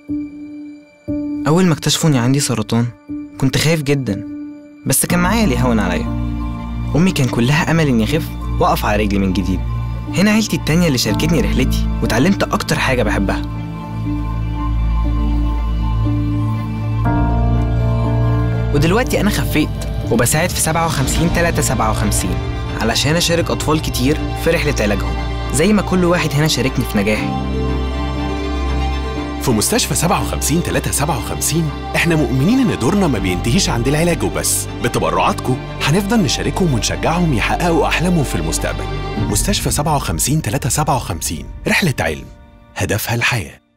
أول ما اكتشفوا إني عندي سرطان كنت خايف جدا بس كان معايا اللي يهون عليا أمي كان كلها أمل إني أخف وأقف على رجلي من جديد هنا عيلتي التانية اللي شاركتني رحلتي واتعلمت أكتر حاجة بحبها ودلوقتي أنا خفيت وبساعد في 57 3 57 علشان أشارك أطفال كتير في رحلة علاجهم زي ما كل واحد هنا شاركني في نجاحي في مستشفى 57 3 57 احنا مؤمنين ان دورنا ما بينتهيش عند العلاج وبس بتبرعاتكم هنفضل نشاركهم ونشجعهم يحققوا احلامهم في المستقبل مستشفى 57 3 57 رحلة علم هدفها الحياه